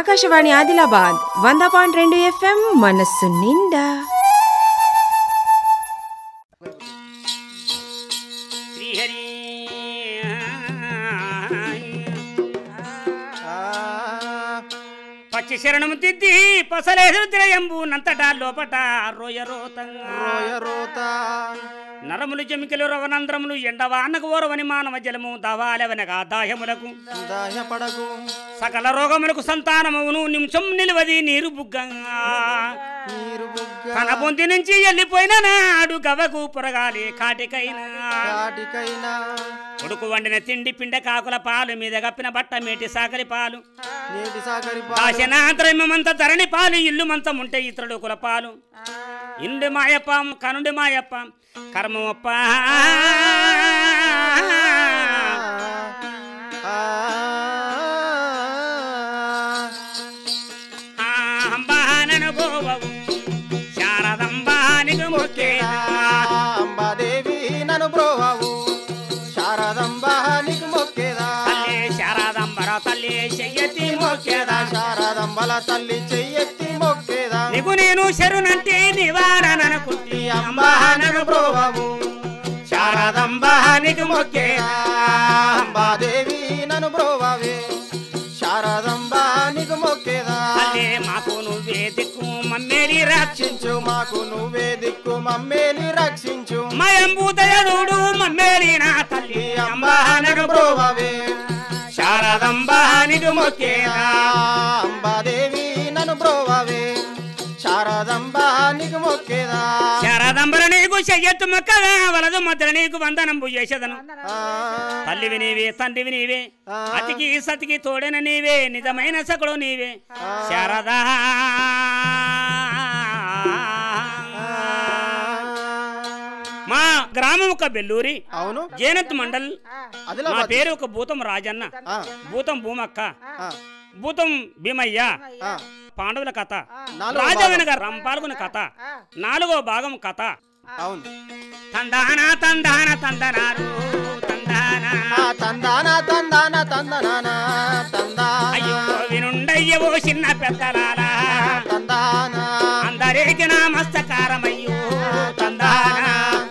ఆకాశవాణి ఆదిలాబాద్ వంద పాయింట్ రెండు ఎఫ్ఎం మనస్సు నిండా శ్రీహరి పచ్చి శరణము తిద్ది పసలేదురు త్రయంబు నంతటా లోపట రోయ రోతంగా నరములు జమికలు రవనంద్రములు ఎండవానకు ఓరవని మానవ జలము దవాలవనగా దాహములకు దాహపడకు సకల రోగములకు సంతానమును నిమిషం నిలవది నీరు బుగ్గంగా నీరు బుగ్గ తన పొంతి నుంచి వెళ్ళిపోయిన నాడు గవకు పొరగాలి కాటికైనా కాటికైనా కొడుకు వండిన తిండి పిండ కాకుల పాలు మీద గప్పిన బట్ట మేటి సాకలి పాలు నేటి సాగరి దాశనాంతరమంత ధరణి పాలు ఇల్లు మంతం ఉంటే ఇతరుడు కుల పాలు ఇండి మాయప్ప కనుండి మాయప్ప కర్మమప్ప అంబానను గోవవు శారదంబానికి మొక్కేనా అంబాదేవి నన్ను బ్రోవావు శారదంబా నీకు మొక్కేదా తల్లి శారదంబర తల్లి చెయ్యతి మొక్కేదా శారదంబల తల్లి చెయ్యెత్తి మొక్కేదా నీకు నేను శరునంటే నివారణనుకుంటే ఈ అంబానను బ్రోవావు శారదంబానికి మొక్కేదా అంబాదేవి నన్ను బ్రోవావే శారదంబా నీకు మొక్కేదా తల్లి మాకు నువ్వే దిక్కు మమ్మేరి రక్షి రక్షించు మాకు నువ్వే దిక్కు మమ్మేని రక్షించు మయంబూదయనుడు మమ్మేరి నా తల్లి ఈ అంబానను అంబానను బ్రో బ్రోవావే శారదంబానికి మొక్కేదా అంబాదేవి నన్ను బ్రోవావే శారదంబా నీకు మొక్కేదా శారదంబర నీకు చెయ్యత్తు మొక్కగా వలదు మధ్య నీకు వందనంబు చేసేదను ఆ, తల్లివి నీవే తండ్రివి నీవే ఆ. అతికి సతికి తోడైన నీవే నిజమైన సకుడు నీవే శారదా మా గ్రామం ఒక బెల్లూరి అవును జేనత్ మండల్ మా ఆదిలాబాద్ పేరు ఒక భూతం రాజన్న ఆ, భూతం భూమక్క ఆ, భూతం భీమయ్య ఆ. పాండవుల కథ నాలుగో రాజవెనక రంపాల్గొన కథ నాలుగో భాగం కథ అవును తందాన తందాన తందనారు తందాన ఆ, తందాన తందాన తందనాన తందాన అయ్యో వినుండయ్యవో చిన్న పెద్దలారా తందాన అందరికి నా మస్తకారమయ్యో తందాన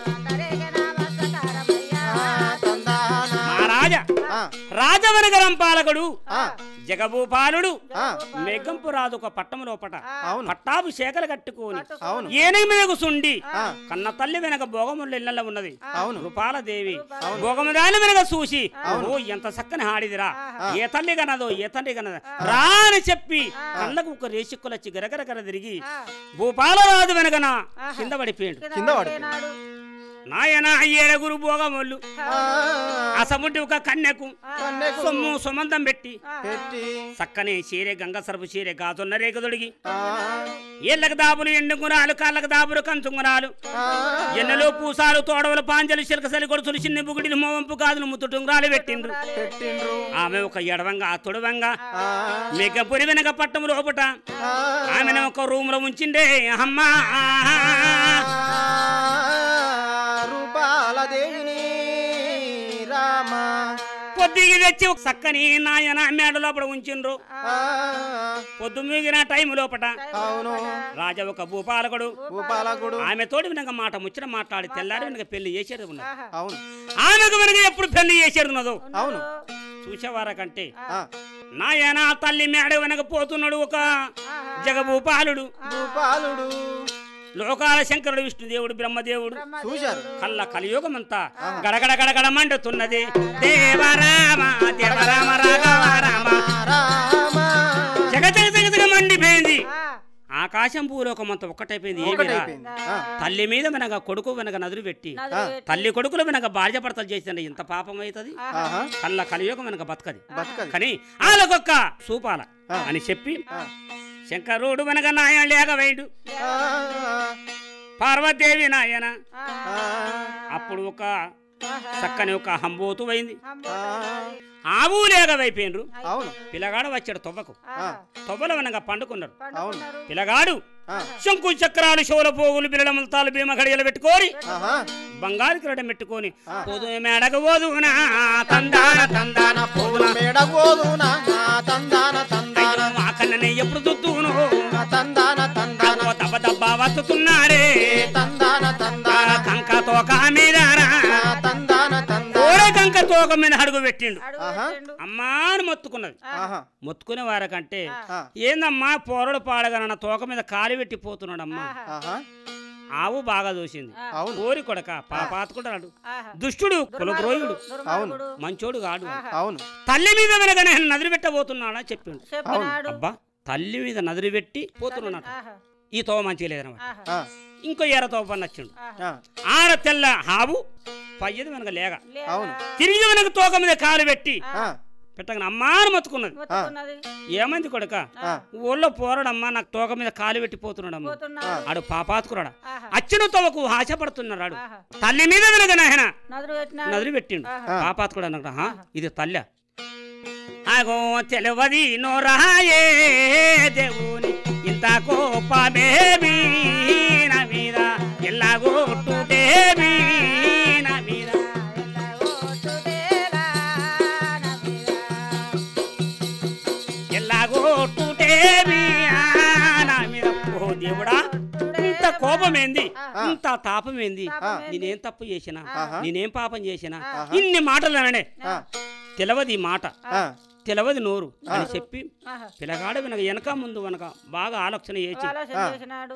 ఆ, తందాన మహారాజ ఆ, రాజవనగరం పాలకుడు ఆ, జగభూపాలుడు ఆ, మేఘంపు రాదు ఒక పట్టము లోపట అవును పట్టాపు శేఖలు కట్టుకొని అవును ఏనుగు మీద సుండి ఆ, కన్న తల్లి వెనక భోగముల ఇళ్ళల్లో ఉన్నది అవును కృపాలదేవి భోగము దాని వెనక చూసి ఓ ఎంత చక్కని హాడిదిరా ఏ తల్లి కనదో ఏ తండ్రి కనదో రా అని చెప్పి కళ్ళకు ఒక రేసిక్కులొచ్చి గరగరగర తిరిగి భూపాలరాజు వెనకన కింద పడిపోయాడు కింద పడు నాయన ఏడుగురు భోగములు ఆ, అసముంటి ఒక కన్యకు కన్నెకు సొమ్ము సుమంతం పెట్టి పెట్టి చక్కని చీరె గంగ సరపు చీరె గాజున్న రేఖ తొడిగి ఆ, ఏళ్ళకు దాపులు ఎండుగురాలు కాళ్ళకు దాపులు కంచుంగురాలు ఆ, ఎన్నెలు పూసాలు తోడవలు పాంజలు చిలకసలి కొడుచులు చిన్న బుగుడిలు మోవంపు గాజులు ముత్తుటుంగురాలు పెట్టిండ్రు పెట్టిండ్రు ఆమె ఒక ఎడవంగా ఆ తొడవంగా ఆ, మేకపురి వెనక పట్టము లోపట ఆ, ఆమెను ఒక రూమ్ లో ఉంచిండే అమ్మా రూపాల దేవిని రామ పొద్దుకి తెచ్చి ఒక చక్కని నాయన మేడ లోపల ఉంచిండ్రు ఆ, పొద్దు మిగిన టైం లోపట అవును రాజ ఒక భూపాలకుడు భూపాలకుడు ఆమె తోటి వెనక మాట ముచ్చిన మాట్లాడి తెల్లారి వెనక పెళ్లి చేసేది ఉన్నది అవును ఆమెకు వెనక ఎప్పుడు పెళ్లి చేసేది ఉన్నదో అవును చూసేవారకంటే ఆ, నాయన తల్లి మేడ వెనక పోతున్నాడు ఒక జగభూపాలుడు భూపాలుడు లోకాల శంకరుడు విష్ణుదేవుడు బ్రహ్మదేవుడు చూశారు కళ్ళ కలియుగమంతా గడగడ గడగడ మండుతున్నది దేవరామ దేవరామ రాఘవ రామ రామ జగ జగ జగ జగ మండిపోయింది ఆకాశం భూలోకమంతా ఒక్కటైపోయింది ఏమిరా ఒకటైపోయింది ఆ, తల్లి మీద వెనక కొడుకు వెనక నదురు పెట్టి ఆ, తల్లి కొడుకులు వెనక భార్య భర్తలు చేసిన ఇంత పాపం అవుతుంది ఆహా, కళ్ళ కలియుగం వెనక బతకది బతకది కానీ వాళ్ళకొక్క సూపాల ఆ. అని చెప్పి ఆ, శంకరుడు వెనక నాయన లేకవేయుడు ఆ, పార్వతీదేవి నాయన ఆ, అప్పుడు ఒక చక్కని ఒక హంబోతు అయింది ఆ, ఆవు లేకవైపోయినరు అవును పిల్లగాడు వచ్చాడు తొవ్వకు ఆ, తొవ్వల వెనక పండుకున్నారు అవును పిల్లగాడు శంకు చక్రాలు శోల పోగులు బిరడ ముల్తాలు భీమ గడియలు పెట్టుకొని ఆహా బంగారు కిరటం పెట్టుకొని పోదు మేడక పోదునా తందాన తందాన పూల మేడ పోదునా తందాన తందాన మా కన్ననే ఎప్పుడు దుద్దును తందాన తందాన ఓ దబ్బ దబ్బ వత్తుతున్నాడే తందాన ఆ తందాన కంక తోక మీదనా తందాన తందాన ఓరే కంక తోక మీద అడుగు పెట్టిండు ఆహా అమ్మా అని మొత్తుకున్నది ఆహా మొత్తుకునే వారకంటే ఆ. ఏందమ్మా పోరడు పాడగన తోక మీద కాలు పెట్టిపోతున్నాడమ్మా ఆహా ఆవు బాగా చూసింది అవును కోరి కొడక పాపాతుకుంటాడు దుష్టుడు కులబ్రోయుడు అవును మంచోడు కాడు అవును తల్లి మీద వెనకనే నదిరి పెట్టబోతున్నాడా చెప్పిండు చెప్పినాడు అబ్బా తల్లి మీద నదిరి పెట్టి పోతున్నాడు ఆహా, ఈ తోవ మంచిగా లేదనమాట ఆహా, ఆ, ఇంకో ఎర్ర తోవ పని నచ్చిండు ఆ, ఆడ తెల్ల హావు పయ్యది వెనక లేక లేదా? అవును తిరిగి వెనక తోక మీద కాలు పెట్టి ఆ, పెట్టగానే అమ్మాని మొత్తుకున్నది మొత్తుకున్నది ఏమైంది కొడక ఆ, ఊళ్ళో పోరడమ్మా నాకు తోక మీద కాలు పెట్టి పోతున్నాడమ్మా పోతున్నాడు ఆడు పాపాతుకురాడా ఆహా, అచ్చిన తోవకు ఆశపడుతున్నాడు ఆహా. తల్లి మీద వెనక నాయన నదురు పెట్టినాడు నదిరి పెట్టిండు ఆహా. పాపాతుకుడు అన్నాడు "హా, ఇది తల్లి ఆగో తెలవది నోరాయే దేవుని ఇంత కోపమేమి నా మీద ఎల్లాగో టూటేమి నా మీద ఎల్లాగో టూటేమి ఆ నా మీద ఓ దేవుడా ఇంత కోపమేంది ఇంత తాపమేంది నేనేం తప్పు చేసినా నేనేం పాపం చేసినా ఇన్ని మాటలు అననే ఆ, తెలవది ఈ మాట ఆ, తెలవది నోరు అని చెప్పి ఆహా. పిల్లగాడు వెనక వెనక ముందు వెనక బాగా ఆలోచన చేసి ఆలోచన చేసినాడు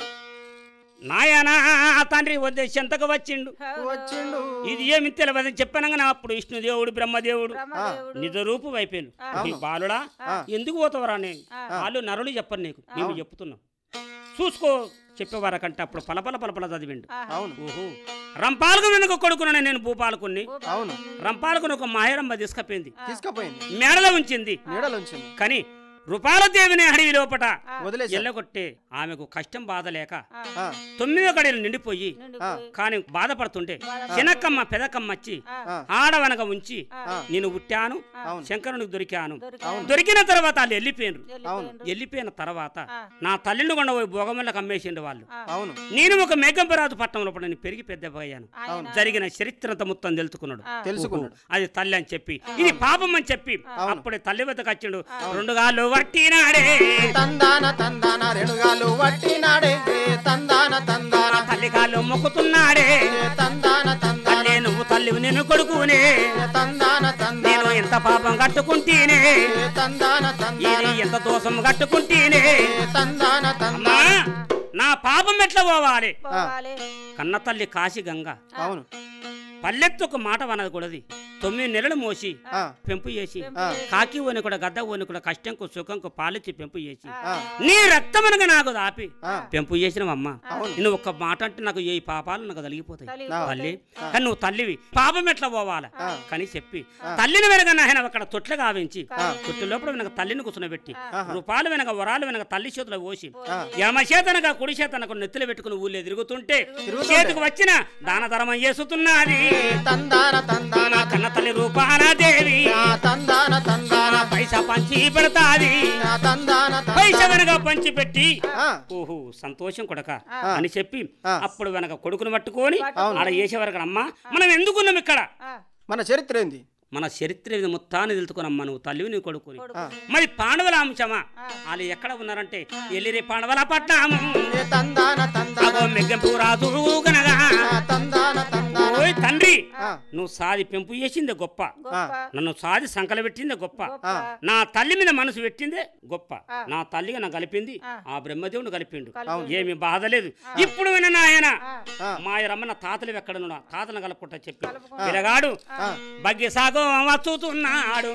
నాయనా తండ్రి వద్దేసి ఎంతకు వచ్చిండు వచ్చిండు ఇది ఏమి తెలియదని చెప్పానంగా అప్పుడు విష్ణుదేవుడు బ్రహ్మదేవుడు బ్రహ్మదేవుడు నిజ రూపు అయిపోయాను ఈ బాలుడా ఎందుకు పోతావరా నేను వాళ్ళు నరులు చెప్పరు నీకు మేము చెప్తున్నాం చూసుకో చెప్పేవారకంటే అప్పుడు పలపల పలపల చదివిండు అవును ఓహో రంపాలకు వెనుక కొడుకున్నాను నేను భూపాలకుని అవును రంపాలకు ఒక మాయరమ్మ తీసుకపోయింది తీసుకుపోయింది మేడలో ఉంచింది నీడలు ఉంచింది కానీ రూపాలదేవిని అడవి లోపట వదిలేసి ఎల్లగొట్టే ఆమెకు కష్టం బాధ లేక ఆ, తొమ్మిదో కడలు నిండిపోయి నిండిపోయి కానీ బాధపడుతుంటే చినక్కమ్మ పెదకమ్మ వచ్చి ఆ, ఆడవనక ఉంచి ఆ, నేను ఉట్టాను అవును. శంకరునికి దొరికాను దొరికాను. దొరికిన తర్వాత వాళ్ళు వెళ్ళిపోయినరు వెళ్ళిపోయిండు. వెళ్ళిపోయిన తర్వాత ఆ. నా తల్లిని కొండ పోయి భోగమల్లకు అమ్మేసిండు వాళ్ళు అవును నేను ఒక మేఘంపరాజు పట్టణంలో లోపల నేను పెరిగి పెద్ద అయ్యాను ఆయన జరిగిన చరిత్రంత మొత్తం తెలుసుకున్నాడు తెలుసుకున్నాడు అది తల్లి అని చెప్పి ఇది పాపం అని చెప్పి అప్పుడే తల్లి వద్దకు వచ్చిండు రెండు గాళ్ళు వట్టినాడే తందాన తందాన రెణుగాలు వట్టినాడే ఏ తందాన తందాన తల్లి కాళ్ళు మొక్కుతున్నాడే ఏ తందాన తందాన తల్లి నువ్వు తల్లి నేను కొడుకునే ఏ తందాన తందాన నేను ఎంత పాపం కట్టుకుంటేనే ఏ తందాన తందాన ఇది ఎంత దోషం కట్టుకుంటేనే ఏ తందాన అమ్మా తందాన నా పాపం ఎట్లా పోవాలి పోవాలి కన్న తల్లి కాశీ గంగ అవును పల్లెత్తు ఒక మాట వనకూడదు తొమ్మిది నెలలు మోసి ఆ, పెంపు చేసి ఆ, కాకి ఓని కూడా గద్ద ఓని కూడా కష్టంకు సుఖంకు పాలిచ్చి పెంపు చేసి ఆ, నీ రక్తమనగా నాకు దాపి ఆ, పెంపు చేసినవమ్మా అవును. నువ్వు ఒక్క మాట అంటే నాకు ఏ పాపాలు నాకు కలిగిపోతాయి తల్లి ఆ, తల్లి కానీ నువ్వు తల్లివి పాపం ఎట్లా పోవాలా ఆ. కానీ చెప్పి తల్లిని వెనక ఆయన అక్కడ తొట్ల గావించి తొట్టి లోపల వెనక తల్లిని కూర్చునబెట్టి రూపాయలు వెనక వరాలు వెనక తల్లి చేతిలో పోసి ఆ. యమ చేతనగా కుడి చేతనకు నెత్తిలో పెట్టుకుని ఊళ్ళో తిరుగుతుంటే తిరుగుతుంటే. చేతికి వచ్చిన దాన ధర్మం చేస్తున్నది ఏ తందాన తందాన నా కన్న తల్లి రూపాన దేవి ఆ తందాన తందాన పైసా పంచి పెడతాది ఆ తందాన పైసా తందాన వెనక పంచి పెట్టి ఆ, ఓహో సంతోషం కొడక ఆ. అని చెప్పి ఆ. అప్పుడు వెనక కొడుకుని పట్టుకొని అవును. ఆడ చేసేవారు అమ్మా మనం ఎందుకున్నాం ఇక్కడ ఆ, మన చరిత్ర ఏంది మన చరిత్ర ఇది మొత్తాన్ని తెలుసుకున్నమ్మా నువ్వు తల్లివి నీ కొడుకుని కొడుకు. మరి పాండవుల అంశమా వాళ్ళు ఎక్కడ ఉన్నారంటే ఎల్లిరి పాండవుల పట్నాము ఏ తందాన తందాన అగో మెగ్గంపు రాజు గనగా ఆ తందాన తందాన ఓయ్ తండ్రి ఆ, నువ్వు సాది పెంపు చేసిందే గొప్ప గొప్ప నన్ను సాది సంకల పెట్టిందే గొప్ప గొప్ప నా తల్లి మీద మనసు పెట్టిందే గొప్ప ఆ. నా తల్లిగా నా కలిపింది ఆ. ఆ బ్రహ్మదేవుని కలిపిండు కలిపిండు. ఏమి బాధ లేదు ఇప్పుడు విన నాయన ఆ, ఆ, మా రమ్మన్న తాతలు ఎక్కడనున్నా తాతను కలుపుకుంటా చెప్పి కలుపుకుంటా. పిల్లగాడు ఆ. బగ్గి సాగు వచ్చుతున్నాడు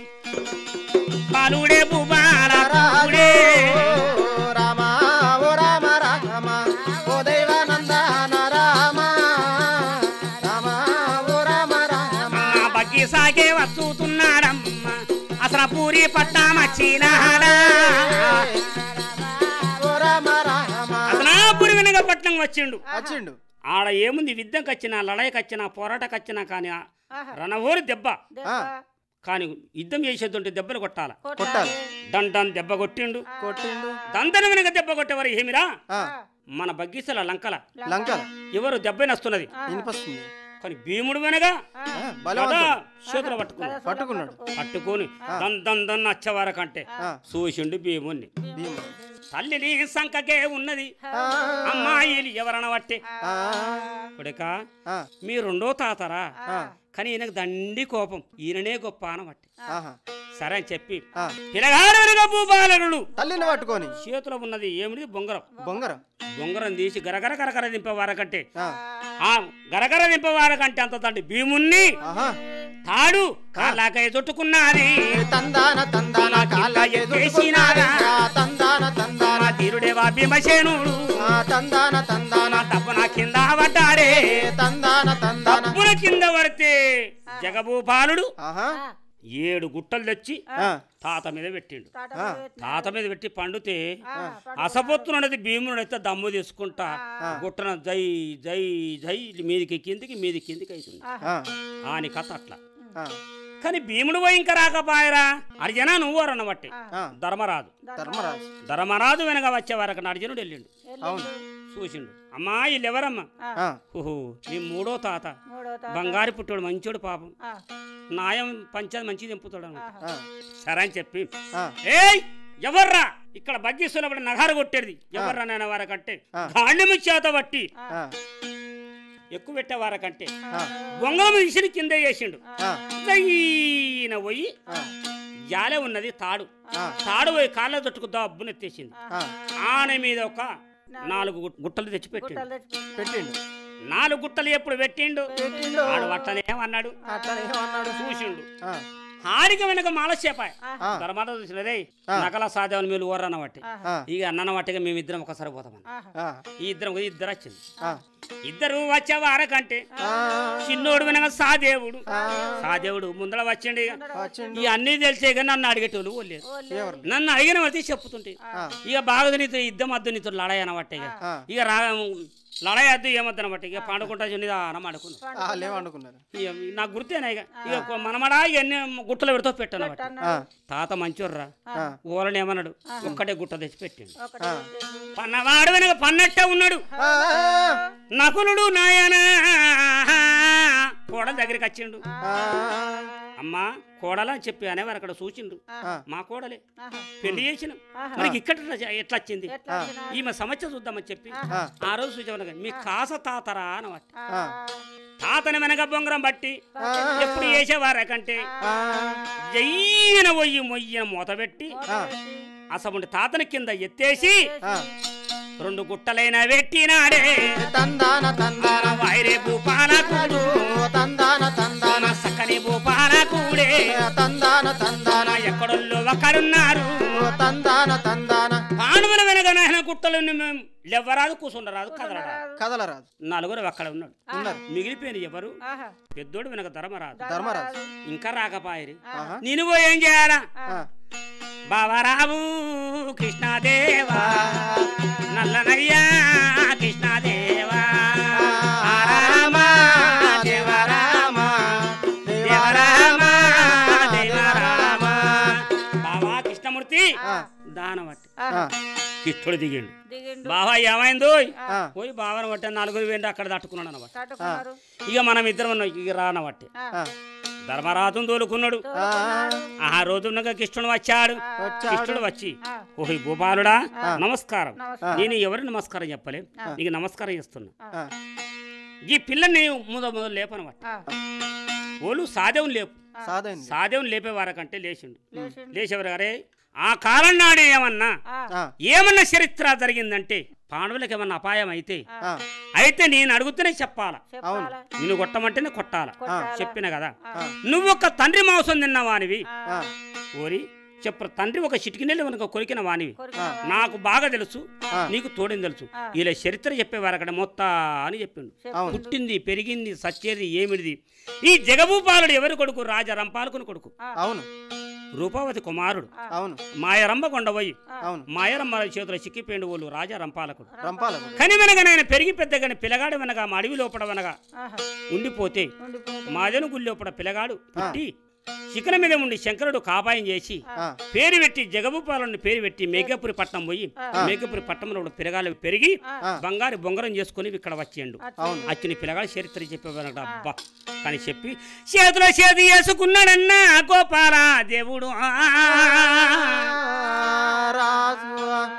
బాలుడే బుబాల బాలుడే. ఓ రామ ఓ రామ రామ ఓ దైవానందన రామ రామ ఓ రామ రామ అమ్మ బగ్గి సాగే వచ్చుతున్నాడమ్మ అసలు పూరి పట్టామచ్చినాడా ఓ రామ రామ అసలాపురి వెనక పట్నం వచ్చిండు వచ్చిండు ఆడ ఏముంది విద్యకు వచ్చినా లడైకి వచ్చినా పోరాటకు వచ్చినా కానీ ఆ ఆహా. రణహోరి దెబ్బ దెబ్బ కానీ యుద్ధం చేసేదంటే దెబ్బలు కొట్టాల కొట్టాలి డండన్ దెబ్బ కొట్టిండు కొట్టిండు దంతన వెనక దెబ్బ కొట్టేవారు ఏమిరా ఆ, మన బగ్గీసల లంకల లంకల ఎవరు దెబ్బనొస్తున్నది వినిపిస్తుంది కానీ భీముడు వెనగా ఆ, కదా బలవంతుడు చేతులు పట్టుకున్నాడు పట్టుకున్నాడు పట్టుకొని దన్ దన్ దన్ వచ్చేవారకంటే ఆ, చూసిండు భీముణ్ణి భీముడు తల్లిని సంకకే ఉన్నది ఆ, అమ్మాయిలు ఎవరన బట్టే ఆ, కొడుక ఆ, మీ రెండో తాతరా ఆ, కానీ ఈయనకు దండి కోపం ఈయననే గొప్ప అనబట్టి ఆహా, సరే అని చెప్పి ఆ. పిలగాడు భూపాలనుడు తల్లిని పట్టుకొని చేతిలో ఉన్నది ఏమిటి బొంగరం బొంగరం బొంగరం తీసి గరగర గరగర దింపేవారకంటే ఆ, ఆ గరగర దింపేవారకంటే అంత తండ్రి భీముణ్ణి ఆహా. తాడు కాలాకై చుట్టుకున్నది తందాన తందాన కాళ్ళ ఎత్తేసినారా? తందాన తందాన మా తీరుడేవా భీమసేనుడు ఆ, తందాన తందాన నా డబ్బున కింద పడ్డాడే తందాన తందాన డబ్బున కింద పడితే జగభూపాలుడు ఆహా ఏడు గుట్టలు తెచ్చి ఆ, తాత మీద పెట్టిండు ఆ, తాత మీద పెట్టి పండితే అసపొత్తునది భీముడైతే దమ్ము తీసుకుంటా గుట్టన జై జై జై మీదికి కిందికి మీది కిందికి అవుతుంది ఆ, ఆని కథ అట్లా ఆ, కానీ భీముడు పోయి ఇంకా రాకపాయరా అర్జున నువ్వు అన్నబట్టి ఆ, ధర్మరాజు ధర్మరాజు ధర్మరాజు వెనక వచ్చే వరకు అర్జునుడు వెళ్ళిండు అవును చూసిండు అమ్మా వీళ్ళు ఎవరమ్మా ఆ, ఓహో నీ మూడో తాత బంగారు పుట్టాడు మంచోడు పాపం నాయం పంచాది మంచిది దింపుతాడు అన్నాడు. ఆ, సరే అని చెప్పి ఆ, ఏయ్ ఎవర్రా ఇక్కడ బగ్గిస్తున్నప్పుడు నగారు కొట్టేది ఎవర్రా నేను వారకంటే ఆ. గాండ్యము చేత బట్టి ఆ, ఎక్కువ పెట్టే వారకంటే ఆ, బొంగళం ఇసిరి కింద వేసిండు ఆ, ఈయన పోయి ఆ, జాలే ఉన్నది తాడు ఆ, తాడు పోయి కాళ్ళ తొట్టుకు దబ్బునెత్తేసింది ఆ, ఆన మీద ఒక నాలుగు గుట్- గుట్టలు తెచ్చి పెట్టిండు పెట్టిండు నాలుగు గుట్టలు ఎప్పుడు పెట్టిండు పెట్టిండు ఆడు వట్టనేమన్నాడు అట్లనే ఏమన్నాడు చూసిండు ఆ, ఆడికి వెనక మాలసేపాయ ఆ, తర్వాత చూసినదే ఆ. నకల సాధ్యం మీరు ఓరన్న బట్టి ఆ, ఇక అన్నన బట్టిగా మేమిద్దరం ఒకసారి పోతామని ఆ, ఈ ఇద్దరం ఇద్దరు వచ్చింది ఆ, ఇద్దరు వచ్చేవారకంటే ఆ, చిన్నోడు వెనక సాదేవుడు ఆ, సాదేవుడు ముందర వచ్చిండు ఇక వచ్చిండు ఈ అన్ని తెలిసే కానీ నన్ను అడిగేటోళ్ళు లేదు ఎవరు నన్ను అడిగిన పడితే చెప్పుతుంటే ఆ, ఇక బాగా నీతో ఇద్దం అద్దు నీతో లడాయి అనబట్టే ఇక ఆ, ఇక రా లడాయి అద్దు ఏమద్దు అనబట్టే ఇక పండుకుంటా చిన్నది అనం అనుకున్నాను వాళ్ళు ఏమనుకున్నారు ఇక నాకు గుర్తేనా ఇక ఇక మనమడా ఇవన్నీ గుట్టలు పెడతా పెట్టాను ఆ, తాత మంచోర్రా ఆ, ఓలని ఏమన్నాడు ఒక్కటే గుట్ట తెచ్చి పెట్టిండు ఆ, పన్నవాడు వెనక పన్నట్టే ఉన్నాడు ఆ, నకులుడు నాయన కోడల దగ్గరికి వచ్చిండు ఆ, అమ్మా కోడల అని చెప్పి అనేవారు అక్కడ చూచిండు ఆ, మా కోడలే పెళ్లి చేసిన మనకి ఇక్కడ ఎట్లా వచ్చింది ఈమె సమస్య చూద్దామని చెప్పి ఆ, ఆ రోజు చూసామనగా మీ కాస తాతరా అనమాట ఆ, తాతని వెనక బొంగరం బట్టి ఆ, ఎప్పుడు వేసేవారా కంటే ఆ, జయ్యన మొయ్యి మొయ్యన మూత పెట్టి ఆ, అసలు తాతని కింద ఎత్తేసి ఆ, రెండు గుట్టలైన పెట్టినాడే తందాన తందాన వైరే భూపాల కూడు తందాన తందాన సక్కని భూపాల కూడే తందాన తందాన ఎక్కడోళ్ళు ఒక్కడున్నారు తందాన తందాన పాండవుల వెనక నాయన గుట్టలు మేము లెవ్వరాదు కూర్చుండరాదు కదలరాదు కదలరాదు నలుగురు అక్కడ ఉన్నాడు ఉన్నారు మిగిలిపోయిన ఎవరు పెద్దోడు వెనక ధర్మరాదు ధర్మరాజు ఇంకా రాకపాయరి ఆహా. నేను పోయి ఏం చేయాలా ఆ, బావరావు కృష్ణాదేవా నల్లనయ్యా కృష్ణాదేవా ఆ రామ దేవరామ దేవరామ దేవరామ బావా కృష్ణమూర్తి ఆ, దానవట్టి ఆ, కృష్ణుడు దిగిండు దిగిండు బావా ఏమైందో ఆ, పోయి బావని బట్టి నలుగురు వెండి అక్కడ తట్టుకున్నాడు అనమాట తట్టుకున్నారు ఇక మనం ఇద్దరం ఉన్నాం ఇక రానబట్టి ఆ, ధర్మరాజును తోలుకున్నాడు ఆ, ఆ రోజునగా కృష్ణుడు వచ్చాడు వచ్చాడు. కృష్ణుడు వచ్చి ఆ. ఓహో భూపాలుడా నమస్కారం నమస్కారం. నేను ఎవరికి నమస్కారం చెప్పలే నీకు నమస్కారం చేస్తున్నా ఆ, ఈ పిల్లని ముద మొదలు లేపనమాట ఆ, ఓళ్ళు సాదేవుని లేపు సాధైంది సాదేవుని లేపేవారకంటే లేచిండు లేచిండు. లేచేవారు అరే ఆ కాలం నాడు ఏమన్నా ఆ, ఆ, ఏమన్నా చరిత్ర జరిగిందంటే పాండవులకు ఏమన్నా అపాయం అయితే ఆ, అయితే నేను అడుగుతూనే చెప్పాలా చెప్పాలా నిన్ను కొట్టమంటేనే కొట్టాలా కొట్టాలా? చెప్పిన కదా ఆ, నువ్వొక్క తండ్రి మాంసం తిన్నవానివి ఆ, ఓరి చెప్పు తండ్రి ఒక చిటికినెల్లి మనకు కొరికిన వానివి కోరిక నాకు బాగా తెలుసు ఆ. నీకు తోడని తెలుసు ఆ. ఇలా చరిత్ర చెప్పేవారు అక్కడ మొత్త అని చెప్పిండు అవును పుట్టింది పెరిగింది సచ్చేది ఏమిడిది ఈ జగభూపాలుడు ఎవరి కొడుకు రాజా రంపాలకుని కొడుకు అవును రూపావతి కుమారుడు అవును మాయరంభ కొండపోయి అవును మాయరమ్మ చేతుల చిక్కిపోయిండు వాళ్ళు రాజా రంపాలకుడు రంపాలకు కని వెనక నేను పెరిగి పెద్దగాని పిల్లగాడు వెనక మా అడవి లోపల వెనక ఆహా, ఉండిపోతే ఉండిపోయింది మాదను గుళ్ళోపడ పిల్లగాడు పుట్టి శిఖర మీద ఉండి శంకరుడు కాపాయం చేసి ఆ, పేరు పెట్టి జగభూపాలని పేరు పెట్టి మేఘపురి పట్నం పోయి మేఘపురి పట్టణంలో ఉన్న పిల్లగాలు పెరిగి బంగారు బొంగరం చేసుకుని ఇక్కడ వచ్చేయండు అవును అచ్చిన పిల్లగాడు చరిత్ర చెప్పేవారట అబ్బా కానీ చెప్పి చేతిలో చేతి వేసుకున్నాడన్నా గోపాల దేవుడు ఆ. రాజు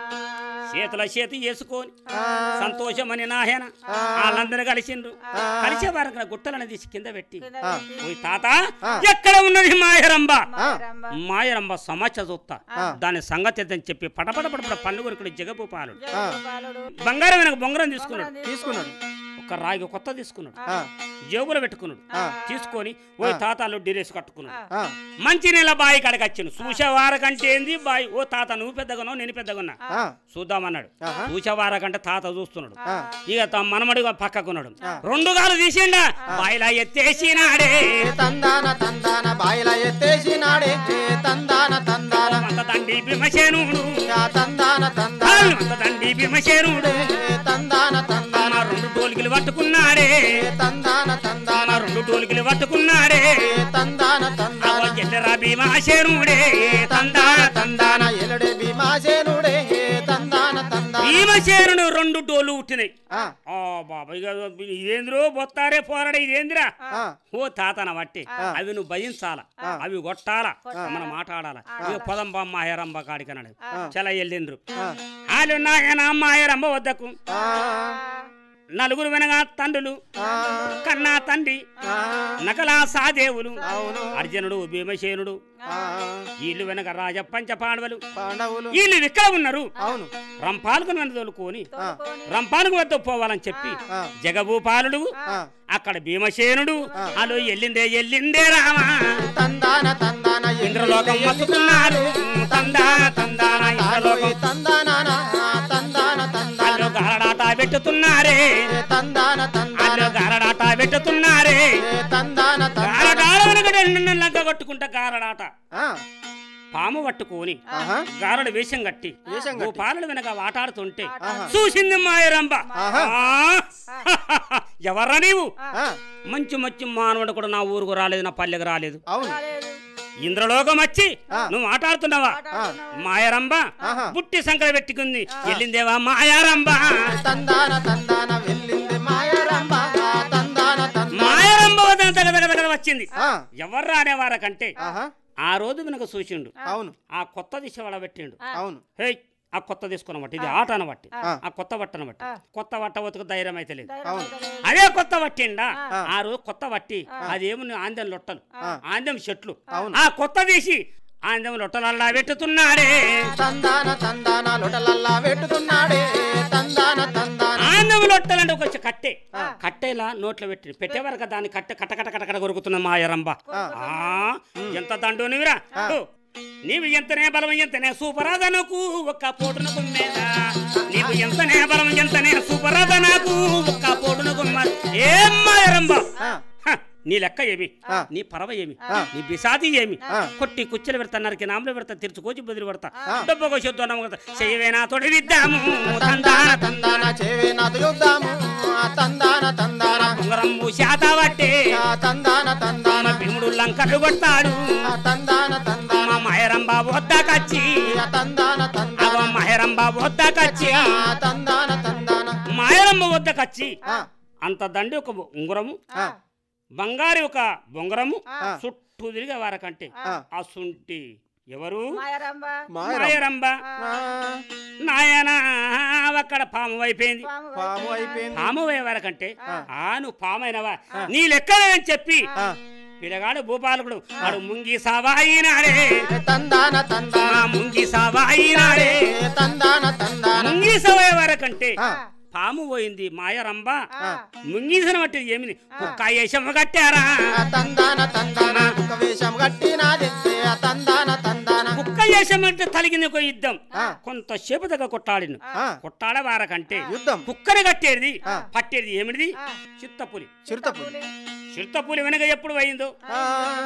చేతిలో చేతి వేసుకొని ఆ, సంతోషమని నాయన వాళ్ళందరూ కలిసిండ్రు కలిసే వారికి గుట్టలను తీసి కింద పెట్టి ఓయ్ తాత ఎక్కడ ఉన్నది మాయరంబ మాయరంబ సమాచార చూస్తా దాని సంగతి అని చెప్పి పటపట పటపట పన్ను కొరకు జగభూపాలుడు బంగారం వెనక బొంగరం తీసుకున్నాడు తీసుకున్నాడు ఒక రాగి కొత్త తీసుకున్నాడు ఆ, జేబులో పెట్టుకున్నాడు ఆ. తీసుకొని ఓ తాతాలు డిరేసి కట్టుకున్నాడు ఆ, మంచి నీళ్ళ బాయి కాడికి వచ్చాను చూసేవార కంటే ఏంది బాయి ఓ తాత నువ్వు పెద్దగానో నేను పెద్దగున్నా ఆ, చూద్దామన్నాడు ఆహా. చూసేవార కంటే తాత చూస్తున్నాడు ఆ. ఇక త- మనమడిగా పక్కకున్నాడు రెండు గాలు తీసిండా బాయిలా ఎత్తేసినాడే ఏ తందాన తందాన బాయిల ఎత్తేసినాడే ఏ తందాన తందాన అంత దండి భీమసేనుడు ఆ తందాన తందాన అంత దండి భీమసేనుడు ఏ తందాన తందాన మా రెండు టోలికలు పట్టుకున్నాడే ఏ తందాన తందాన మా రెండు టోలికలు పట్టుకున్నాడే ఏ తందాన తందాన ఎల్లరా భీమసేనుడే తందా తందాన తందాన ఎలుడే భీమాసేనుడే ఏ తందాన తందాన భీమసేనుడు రెండు టోలు ఉట్టినాయి ఆ, ఆ బాబా ఇక ఇదేంద్రో బొత్తారే పోరాడే ఇదేందిరా ఆ, ఓ తాతన బట్టి అవి నువ్వు భజించాలా అవి కొట్టాలా మనం మాట్లాడాలా ఇక పొదంబ మాయరంబ కాడికన్నాడు చాలా వెళ్ళిండ్రు ఆ, వాళ్ళు నాయన మాయరంబ వద్దకు ఆ, నలుగురు వెనగా తండ్రులు ఆ, కన్నా తండ్రి ఆ, నకలా సాదేవులు అవును అర్జునుడు భీమసేనుడు ఆ, వీళ్ళు వెనక రాజ పంచ పాండవులు పాండవులు వీళ్ళు ఇక్కడ ఉన్నారు అవును రంపాలకు వెనక తోలుకొని ఆ, రంపాలకు వద్ద పోవాలని చెప్పి ఆ. జగభూపాలుడు ఆ, అక్కడ భీమసేనుడు అలో ఎల్లిందే ఎల్లిందే రామా తందాన తందాన ఇంద్రలోకం మత్తుకున్నారు తందా తందాన ఇంద్రలోకం తందాన తందాన తందాన అల్లో గారడాట పెట్టుతున్నారే ఏ తందాన తందాన అల్లో గారడాట పెట్టుతున్నారే ఏ తందాన తందాన గారడాట వెనక లగ్గ కొట్టుకుంటా గారడాట ఆ, పాము పట్టుకొని ఆహా గారడు వేషం కట్టి వేషం ఓ పాలలు వెనక ఆటాడుతుంటే ఆహా. చూసింది మాయరంబ ఆహా. ఆ, ఎవర్రా నీవు ఆ, మంచి మంచి మానవుడు కూడా నా ఊరుకు రాలేదు నా పల్లెకు రాలేదు అవును ఇంద్రలోకం వచ్చి ఆ. నువ్వు ఆటాడుతున్నావా ఆ, మాయరంబ ఆహా. బుట్టి సంకర పెట్టుకుంది వెళ్ళిందేవా మాయారంబ తందాన తందాన వెళ్ళింది మాయరంబ తందాన తందాన మాయరంబ వద్ద తగ తగ తగ వచ్చింది ఆ, ఎవర్రా అనేవారకంటే ఆహా ఆ రోజు వెనక చూసిండు అవును ఆ కొత్త దిశ వాళ్ళ పెట్టిండు అవును హే ఆ కొత్త తీసుకున్న బట్టి ఇది ఆట అనబట్టి ఆ. ఆ కొత్త బట్టన బట్టి కొత్త బట్ట బతుకు ధైర్యం అయితే లేదు అవును అదే కొత్త వట్టిండా ఆ రోజు కొత్త వట్టి అదేమి ఆందెం లొట్టలు ఆందెం చెట్లు అవును. ఆ కొత్త తీసి ఆందెం లొట్టలల్లా పెట్టుతున్నాడే తందాన తందాన లొటలల్లా పెట్టుతున్నాడే తందాన తందాన ఆందెం లొట్టలంటే ఒక కట్టె కట్టెలా నోట్లో పెట్టి పెట్టే వరకు దాన్ని కట్టె కట్ట కట్ట కట్ట కట్ట కొరుకుతున్న మాయరంబ ఆ, ఎంత దండు నీవిరా ఓ, నీవు ఎంతనే బలం ఎంతనే సూపరాధనకు ఒక్క పోటున గుమ్మేద నీవు ఎంతనే బలం ఎంతనే సూపరాధనకు ఒక్క పోటున గుమ్మ ఏం మాయరంబ ఆ, హ, నీ లెక్క ఏమి ఆ. నీ పరవ ఏమి ఆ. నీ బిసాది ఏమి ఆ. కొట్టి కుచ్చెలు పెడతా నరికి నామలు పెడతా తెరుచుకోచి బదులు పెడతా డబ్బు కోసొద్దు అన్నం పెడతా చెయ్యవేనా తొడివిద్దాము తందాన తందాన చేవే నాతో యుద్ధాము ఆ తందాన తందాన ఉంగరము శాత పట్టే ఆ తందాన తందాన భీముడు లంకలు కొడతాడు ఆ తందాన తందాన మా మహేరంబా వద్దకచ్చి ఆ తందాన తందాన అవ మహేరంబా వద్దకచ్చి ఆ తందాన తందాన మాయరమ్మ వద్దకచ్చి ఆ, అంత దండి ఒక ఉంగరము ఆ, బంగారు ఒక బొంగరము ఆ. చుట్టూ తిరిగే వారకంటే ఆ. ఆ సుంటి ఎవరు మాయరంబ మాయరం. మాయరంబ ఆ, నాయన అక్కడ పాము అయిపోయింది పాము అయిపోయింది పాము అయ్యేవారకంటే ఆ నువ్వు పాము అయినవా నీ లెక్కలేదని చెప్పి ఆ, పిల్లగాడు భూపాలకుడు వాడు ముంగి సావాయినాడే ఏ తందాన తందాన ఆ ముంగి సావాయినాడే ఏ తందాన తందాన ముంగి సవయ వరకంటే ఆ, పాము పోయింది మాయరంబ ఆ, ముంగీసిన బట్టి ఏమిది కుక్క వేషము కట్టారా ఆ తందాన తందాన ఒక వేషం కట్టినాది ఆ తందాన తందాన కుక్క వేషం అంటే తలిగింది ఒక యుద్ధం ఆ. కొంతసేపు దగ్గర కొట్టాడిను ఆ, కొట్టాడ వారకంటే యుద్ధం కుక్కని కట్టేది ఆ. పట్టేది ఏమిటిది చిత్తపులి చిరుతపులి చిత్తపులి వెనక ఎప్పుడు పోయిందో ఆ,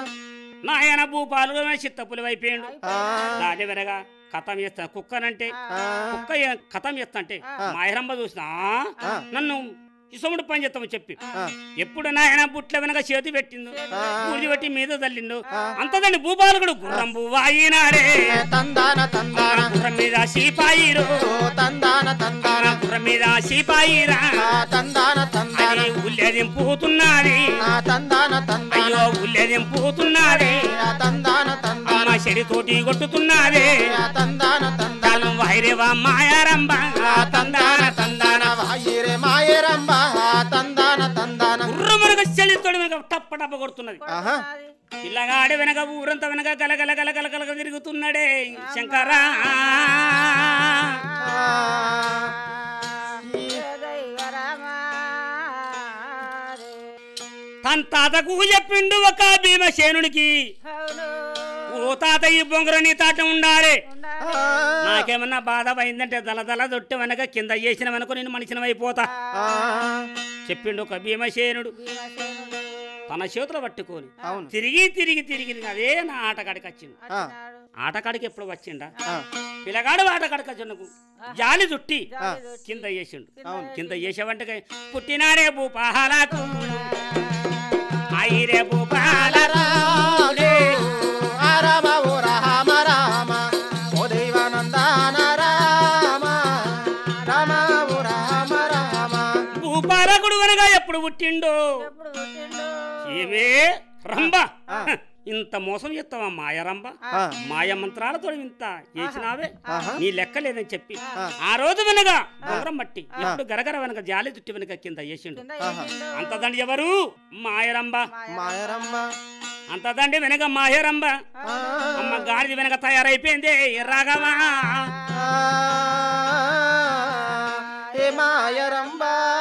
నాయన భూపాలు చిత్తపులి అయిపోయాడు ఆ, దాని వెనక కథం చేస్తా కుక్కనంటే ఆ, కుక్క ఏ- కథం చేస్తంటే మాయరంబ చూసిన "ఆ, ఆ. నన్ను ఇసముడు పని చేస్తామని చెప్పి ఆ. ఎప్పుడు నాయన బుట్ల వెనక చేతి పెట్టిండు ఆ. పూజ పెట్టి మీద తల్లిండు అంతదండి భూపాలకుడు గుర్రం వాయినాడే ఏ తందాన తందాన గుర్రం మీద సీపాయిరు ఓ తందాన తందాన గుర్రం మీద సీపాయిరా ఆ తందాన తందాన అది ఉల్లెదింపుతున్నది ఆ తందాన తందాన అయ్యో ఉల్లెదింపుతున్నది ఆ తందాన తందాన అమ్మ చెడి తోటి కొట్టుతున్నది ఆ తందాన తందాన తాను వైరేవా మాయారంబ ఆ తందాన తందాన వాయిరే మాయరంబ ఆ తందాన తందాన గుర్రం వెనక చెల్లి తోడి వెనక టప్ప టప్ప కొడుతున్నది ఆహా పిల్లగాడి వెనక ఊరంతా వెనక గలగల గలగల గలగ తిరుగుతున్నాడే శంకరా ఆ, ఈ తన తాతకు చెప్పిండు ఒక భీమసేనుడికి ఓ తాత ఈ బొంగర నీ తాట ఉండాలి ఆ, నాకేమన్నా బాధ అయిందంటే దల దల దొట్టి వెనక కింద చేసిన వెనక నేను మనిషిని అయిపోతా ఆ, చెప్పిండు ఒక భీమసేనుడు తన చేతులు పట్టుకొని అవును తిరిగి తిరిగి తిరిగి తిరిగి అదే నా ఆటకాడికి వచ్చిండు ఆ, ఆటకాడికి ఎప్పుడు వచ్చిండా ఆ, పిల్లగాడు ఆటకాడికి వచ్చిండకు జాలి చుట్టి ఆ. కింద చేసిండు అవును. కింద చేసేవంటే పుట్టినాడే భూపాలకు అయిరే భూపాల రాముడే, ఆ రామ ఓ రామ రామ ఓ దైవానందాన రామ రామ ఓ రామ రామ భూపాలకుడు అనగా ఎప్పుడు పుట్టిండో ఏమే రంబ ఆ. ఇంత మోసం చేస్తావా మాయ రంబ ఆ, మాయ మంత్రాలతో ఇంత చేసినావే ఆహా. నీ లెక్క లేదని చెప్పి ఆ. ఆ రోజు వెనగా బొంగరం మట్టి ఎప్పుడు గరగర వెనక జాలి చుట్టి వెనక కింద చేసిండు అంతదండి ఎవరు మాయరంబ మాయరమ్మ అంతదండి వెనక మాయరంబ ఆ, అమ్మ గాడిది వెనక తయారైపోయింది రాగవా ఆ, ఏ మాయరంబ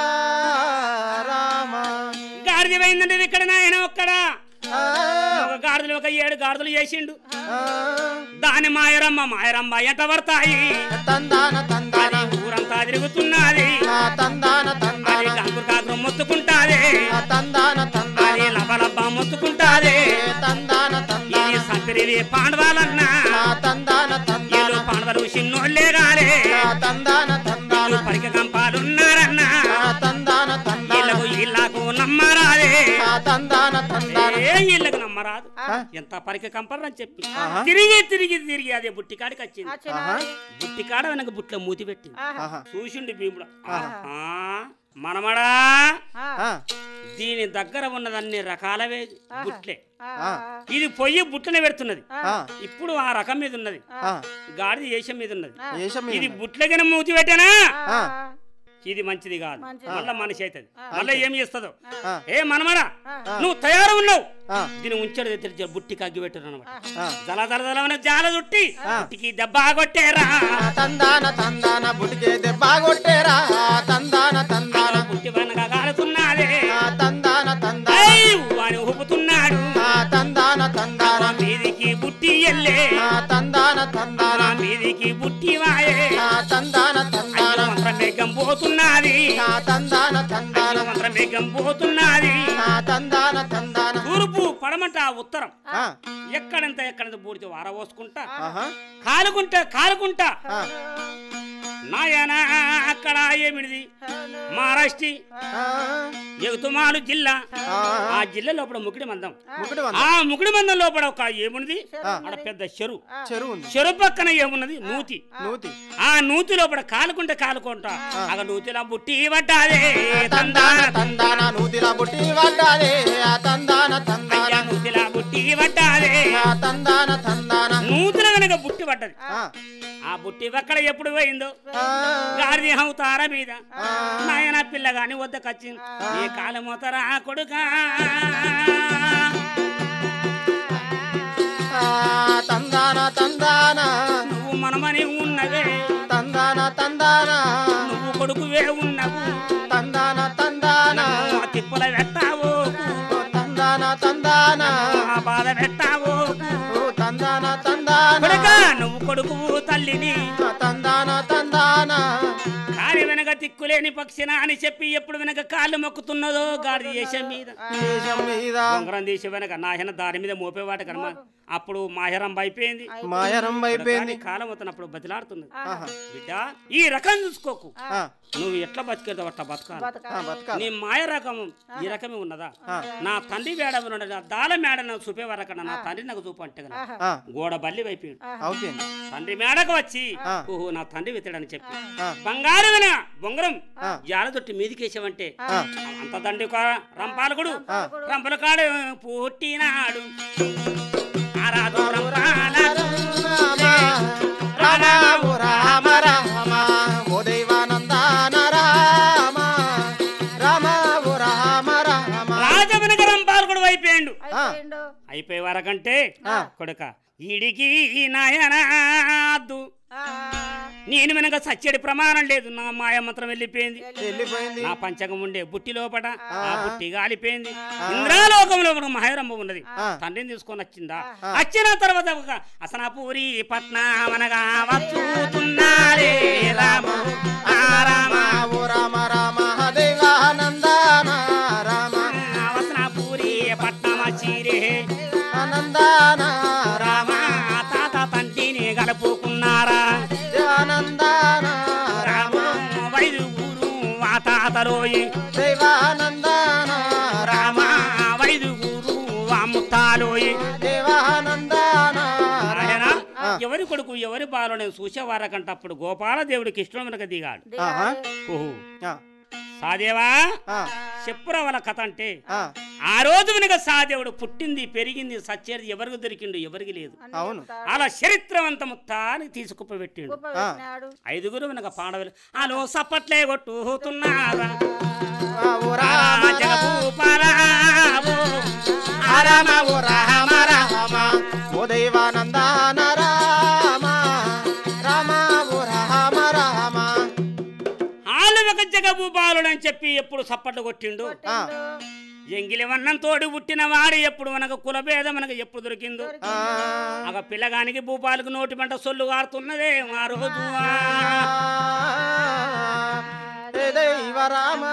రామ గాడిది పోయిందండి ఇక్కడ నాయన ఒక్కడ ఆ, ఒక గాడిదలు ఒక ఏడు గాడిదలు చేసిండు ఆ, దాని మాయరమ్మ మాయరమ్మ ఎంట పడతాయి తందాన తందాన అది ఊరంతా తిరుగుతున్నది ఆ, తందాన అది తందాన కంకురు కాకురు మొత్తుకుంటాది ఆ, తందాన తందాన అది లబ లబ మొత్తుకుంటాది ఏ తందాన తందాన ఇది సంపిరివి పాండవాలన్నా ఆ, తందాన తందాన వీళ్ళు పాండవులు చిన్నోళ్ళే గారే ఆ, తందాన తందాన వీళ్ళు పరిక కంపాలున్నారన్నా ఆ, తందాన తందాన వీళ్ళకు ఇళ్ళకు నమ్మరాదే ఆ, తందాన తందాన ఏ ఇళ్ళకు నమ్మరాదు ఆ, ఎంత పరిక కంపరని చెప్పి ఆహా. తిరిగి తిరిగి తిరిగి అదే బుట్టి కాడికి వచ్చింది ఆహా, బుట్టి కాడ వెనక బుట్ల మూతి పెట్టింది ఆహా, చూసిండు భీముడు ఆహా, మనమడా ఆ, దీని దగ్గర ఉన్నదన్ని రకాలవే బుట్లే ఆ, ఇది పొయ్యి బుట్టనే పెడుతున్నది ఆ, ఇప్పుడు ఆ రకం మీద ఉన్నది ఆ, గాడిద ఏషం మీద ఉన్నది ఏషం ఇది మీద బుట్లగిన మూతి పెట్టానా ఆ, ఇది మంచిది కాదు మంచిది. మళ్ళా మనిషి అవుతుంది మళ్ళీ ఏం చేస్తుందో ఆ, ఏ మనమరా నువ్వు తయారు ఉన్నావు ఆ, దీని ఉంచాడు తెలిసి బుట్టి కగ్గి పెట్టారు అనమాట ఆ, జల జల జలవన జాల చుట్టి బుట్టికి దెబ్బ కొట్టేరా ఆ, తందాన తందాన బుడికే దెబ్బ కొట్టేరా ఆ, తందాన తందాన బుట్టి వెనక కాలుతున్నదే ఆ, తందాన తందాన ఐ, వాని ఊపుతున్నాడు ఆ, తందాన తందాన ఆ మీదికి బుట్టి ఎల్లే ఆ, తందాన తందాన ఆ మీదికి బుట్టి వాయే ఆ, తందాన తందాన అయ్యో మంత్ర మేఘం పోతున్నది ఆ, తందాన తందాన అయ్యో మంత్ర మేఘం పోతున్నది ఆ, తందాన తందాన తూర్పు పడమంట ఉత్తరం ఆ, ఎక్కడంత ఎక్కడంత బూడితే వారవోసుకుంటా ఆహా, కాలుకుంటా కాలుకుంటా ఆ, నాయనా అక్కడ ఏమిడిది మహారాష్ట్ర ఆ, ఎగుతుమాలు జిల్లా ఆ, ఆ జిల్లా లోపల ముకిడి మందం ముకుడి వంద ఆ ముకిడి మందం లోపల ఒక ఏమున్నది ఆ. అక్కడ పెద్ద చెరువు చెరువు ఉంది చెరువు పక్కన ఏమున్నది నూతి నూతి ఆ నూతి లోపల కాలుకుంటే కాలుకుంటా అక్కడ నూతిలా బుట్టి పట్టాదే తందాన తందాన నూతిలా బుట్టి పడ్డాదే ఆ తందాన తందాన అయ్యా నూతిలా బుట్టి పట్టాదే ఆ తందాన తందాన నూతిలో కనుక బుట్టి పట్టది ఆ, ఆ బుట్టి పక్కన ఎప్పుడు పోయిందో ఆ, గారిది హౌతార మీద ఆ, నాయన పిల్లగాని వద్దకొచ్చింది ఏ కాలమోతరా కొడుకా ఆ, తందాన తందాన నువ్వు మనమని ఉన్నవే తందాన తందాన నువ్వు కొడుకువే ఉన్నవు తందాన తందాన నన్ను ఆ తిప్పల పెట్టావు ఓ తందాన తందాన ఆ బాధ పెట్టావు ఓ తందాన తందాన కొడుక నువ్వు కొడుకు తల్లిని ఆ, తందాన తందాన కాలి వెనక తిక్కులేని పక్షిన అని చెప్పి ఎప్పుడు వెనక కాళ్ళు మొక్కుతున్నదో గాడి దేశం మీద దేశం మీద ఉంగరం తీసి వెనక నాయన దారి మీద మోపేవాట కర్మ అప్పుడు మాహరం అయిపోయింది మాయరం అయిపోయింది కానీ కాలం వస్తున్నప్పుడు బతిలాడుతున్నది ఆహా, బిడ్డ ఈ రకం చూసుకోకు ఆ, నువ్వు ఎట్లా బతికేదో అట్లా బతకాలి ఆ, బతకాలి నీ మాయ రకం ఈ రకమే ఉన్నదా నా తండ్రి మేడ ఉన్నాడు నా దాల మేడ నాకు చూపే వరకన్నా నా తండ్రి నాకు చూపు అంటే కదా ఆ, గోడ బల్లి వైపోయాడు అవుతుంది తండ్రి మేడకు వచ్చి ఆ. ఓహో నా తండ్రి వెతడని చెప్పి ఆ. బంగారమైన బొంగరం ఆ. జాలదొట్టి మీదికేసావంటే ఆ. అంత దండి రంపాలకుడు ఆ. రంపల కాడు పుట్టినాడు ఆరాధు రంపాలకు రామ రామ ఓ రామ రామ ఓ దైవానందాన రామ రామ ఓ రామ రామ రాజమనగ రంపాలకుడు అయిపోయాడు అయిపోయిండు అయిపోయే వరకంటే ఆ. కొడుక ఈడికి నాయనాదు ఆ, నేను వెనక సచ్చడి ప్రమాణం లేదు నా మాయ మంత్రం వెళ్ళిపోయింది వెళ్ళిపోయింది నా పంచకం ఉండే బుట్టి లోపట ఆ బుట్టి గాలిపోయింది ఇంద్రాలోకంలో ఒక మహేరంభ ఉన్నది ఆ. తండ్రిని తీసుకొని వచ్చిందా వచ్చిన తర్వాత ఒక అసనాపూరి పట్నమనగా వచ్చుతున్నారే రామ ఆ రామ ఓ రామ రామ దైవానందాన రామ అవసనాపూరి పట్నమ చీరే ఆనందాన రామ తాత తండ్రిని గడుపుకున్నారా దేవానందాన రామ రామ వైదుగురు ఆ తాతలోయి దైవానందాన రామ వైదుగురు ఆ ముత్తాలోయి దేవానందాన ఆయన ఆ. ఎవరి కొడుకు ఎవరి బాలను చూసేవారకంట అప్పుడు గోపాల దేవుడికి ఇష్టం వెనక దిగాడు ఆహా. ఓహో ఆ, సాదేవా ఆ, చెప్పురా వాళ్ళ కథ అంటే ఆ, ఆ రోజు వెనుక సాదేవుడు పుట్టింది పెరిగింది సచ్చేది ఎవరికి దొరికిండు ఎవరికి లేదు అవును అలా చరిత్రవంత మొత్తాన్ని తీసుకుప్పబెట్టిండు గొప్ప పెట్టినాడు ఐదుగురు వెనక పాడవలు అలో సప్పట్లే కొట్టుతున్నారా ఆ, ఓ రామ రామ జగభూపాలావు. ఆ రామ ఓ రామ రామ ఓ దైవానందాన రామ రామ ఓ రామ రామ ఆలు ఒక జగభూపాలుడు అని చెప్పి ఎప్పుడు సప్పట్లు కొట్టిండు ఆ, ఎంగిలి వన్నం తోడు పుట్టిన వాడు ఎప్పుడు మనకు కులభేదం మనకు ఎప్పుడు దొరికిందో ఆ, ఒక పిల్లగానికి భూపాలకు నోటి పంట సొల్లు కారుతున్నదే ఆ రోజు ఏ దైవ రామ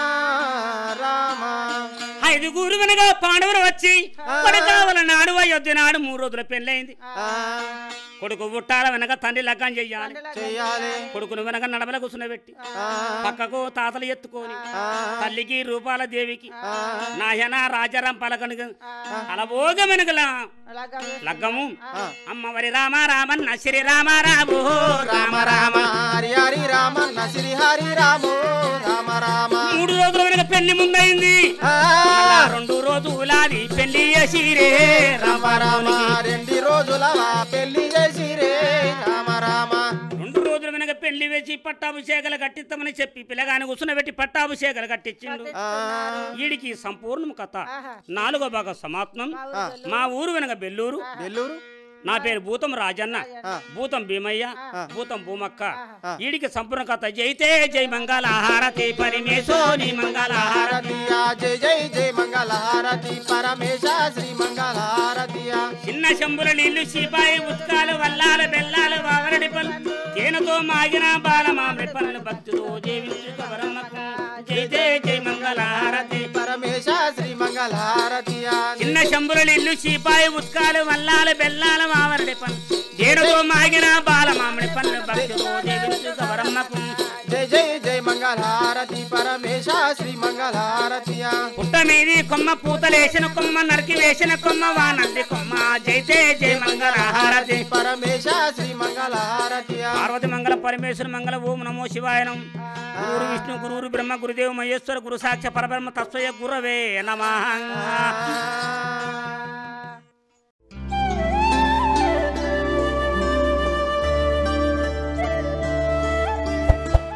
రామ ఐదుగురు వెనక పాండవులు వచ్చి కొడకావల నాడు అయోధ్య నాడు మూడు రోజుల పెళ్ళైంది ఆ, కొడుకు పుట్టాల వెనక తండ్రి లగ్గం చెయ్యాలి చెయ్యాలి కొడుకును వెనక నడమల కూర్చునబెట్టి ఆ, పక్కకు తాతలు ఎత్తుకొని ఆ, తల్లికి రూపాల దేవికి ఆ, నాయన రాజారాం పలకనుక అలవోగ వెనకల అలాగా లగ్గము ఆ. అమ్మవరి రామ రామన్న శ్రీ రామ రాము రామ రామ హరి హరి రామ నసిరి హరి రాము రామ రామ మూడు రోజుల వెనక పెళ్లి ముందైంది ఆ, మళ్ళా రెండు రోజులాది పెళ్లి చేసిరే రామ రామ రెండు రోజుల పెళ్లి చేసిరే రామ రామ రెండు రోజుల వెనక పెళ్లి వేసి పట్టాభిషేకాలు కట్టిస్తామని చెప్పి పిల్లగాని కూర్చునబెట్టి పట్టాభిషేకాలు కట్టించిండు ఆ, వీడికి సంపూర్ణం కథ ఆహా. నాలుగో భాగం సమాప్తం మా ఊరు మా ఊరు వెనక బెల్లూరు నెల్లూరు నా పేరు భూతం రాజన్న ఆ. భూతం భీమయ్య ఆ. భూతం భూమక్క ఆ. వీడికి సంపూర్ణ కథ జైతే జై మంగళ హారతి పరిమేశోని మంగళ హారతి హారతియా జై జై జై మంగళ హారతి పరమేశ శ్రీ మంగళ హారతియా చిన్న శంభుల నీళ్లు సిపాయి ఉత్కాలు వల్లాల బెల్లాలు వావరడి పళ్ళు తేనెతో మాగిన బాల మామిడి పనులు భక్తులు జీవించు వరమ్మకు జై జై జై మంగళ హారతి పరమేశ శ్రీ మంగళ హారతియా చిన్న శంభుల నీళ్లు సిపాయి ఉత్కాలు వల్లాల బెల్లాల వావరడి పళ్ళు తేనెతో మాగిన బాల మామిడి పనులు భక్తులు జీవించు వరమ్మకు జై జై జై మంగళ హారతి పరమేశ శ్రీ మంగళ హారతియా పుట్ట మీది కొమ్మ పూతలేసిన కొమ్మ నరికి వేసిన కొమ్మ వానంది కొమ్మ జైతే జై మంగళ హారతి పరమేశ శ్రీ మంగళ హారతియా పార్వతి మంగళ పరమేశ్వర మంగళ ఓం నమో శివాయనం గురు విష్ణు గురు బ్రహ్మ గురుదేవ మహేశ్వర గురు సాక్ష పరబ్రహ్మ తత్వయ గురవే నమ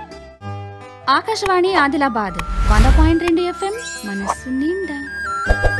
ఆకాశవాణి ఆదిలాబాద్ వంద పాయింట్ రెండు ఎఫ్ఎం మనస్సు నిండా